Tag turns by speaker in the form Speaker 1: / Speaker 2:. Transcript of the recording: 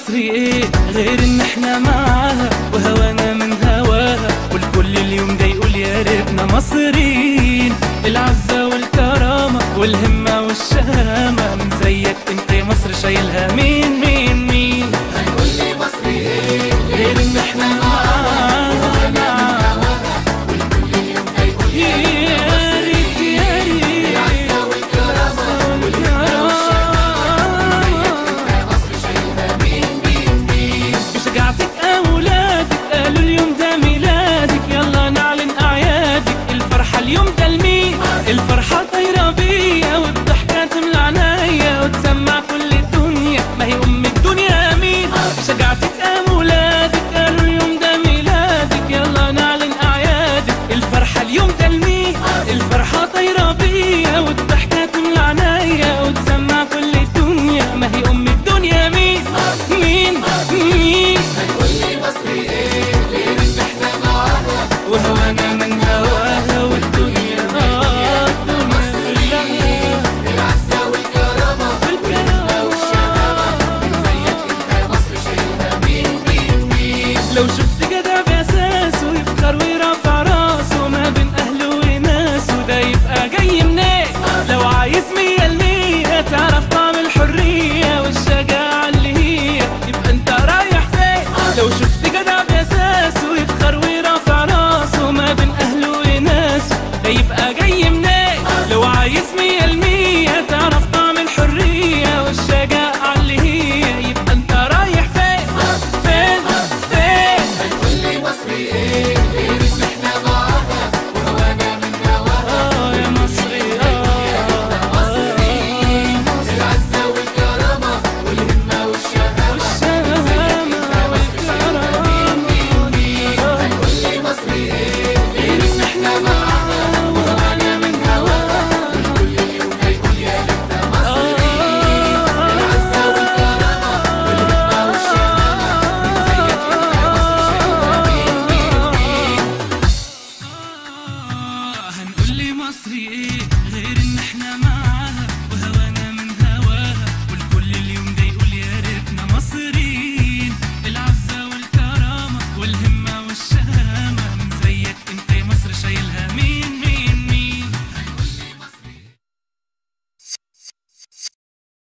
Speaker 1: مصري ايه غير ان احنا معاها وهوانا من هواها والكل اليوم ده يقول يا ريتنا مصريين العزة والكرامة والهمة والشهامة من زيك انت يا مصر شايلها مين مين مين
Speaker 2: هنقول لي مصري ايه
Speaker 1: غير ان احنا معاها معاها
Speaker 2: والكل اليوم هيقول
Speaker 1: يا ريت يا ريت
Speaker 2: العزة والكرامة مصر شايلها مين مين مين
Speaker 1: بشجاعتك أولادك قالوا اليوم ده ميلادك يلا نعلن أعيادك الفرحة اليوم ده لمين الفرحة طايرة بيا وبضحكة تملى عنايا وتسمع كل الدنيا ما هي أم الدنيا مين بشجاعتك أولادك قالوا اليوم ده ميلادك يلا نعلن أعيادك الفرحة اليوم ده لمين الفرحة طايرة بيا والضحكة تملى عنايا وتسمع كل الدنيا ما هي أم الدنيا مين مين مين
Speaker 2: هنقول لي مصري ايه غير ان احنا معاها
Speaker 1: وهوانا من هواها والدنيا آه الدنيا كلها
Speaker 2: العزة والكرامة
Speaker 1: والكرامة
Speaker 2: من زيك انت مصر شايلها مين مين مين
Speaker 1: لو شفت جدع بأساسه يفخر ويرفع راسه ما بين أهله وناسه ده يبقى جاي منين لو عايز مية المية تعرف طعم الحرية والشجاعة اللي هي يبقى انت رايح فين لو شفت جدع بأساسه يفخر ويرفع راسه ما بين أهله وناسه ده يبقى جاي منين لو عايز مية المية تعرف طعم الحرية والشجاعة اللي هي يبقى انت رايح فين فين فين
Speaker 2: هنقول لي مصري ايه غير ان احنا معاها وهوانا من هواها
Speaker 1: اه يا مصري اه
Speaker 2: العزة والكرامة والهمة والشهامة
Speaker 1: والشهامة والكرامة
Speaker 2: هنقول لي مصري ايه غير ان احنا معاها
Speaker 1: وهوانا من هواها
Speaker 2: كل اليوم هيقول يا ليتنا مصري العزة والكرامة والهمة والشهامة زيك انت مصر شايلها مين مين مين
Speaker 1: هنقول لي مصري ايه غير ان احنا معاها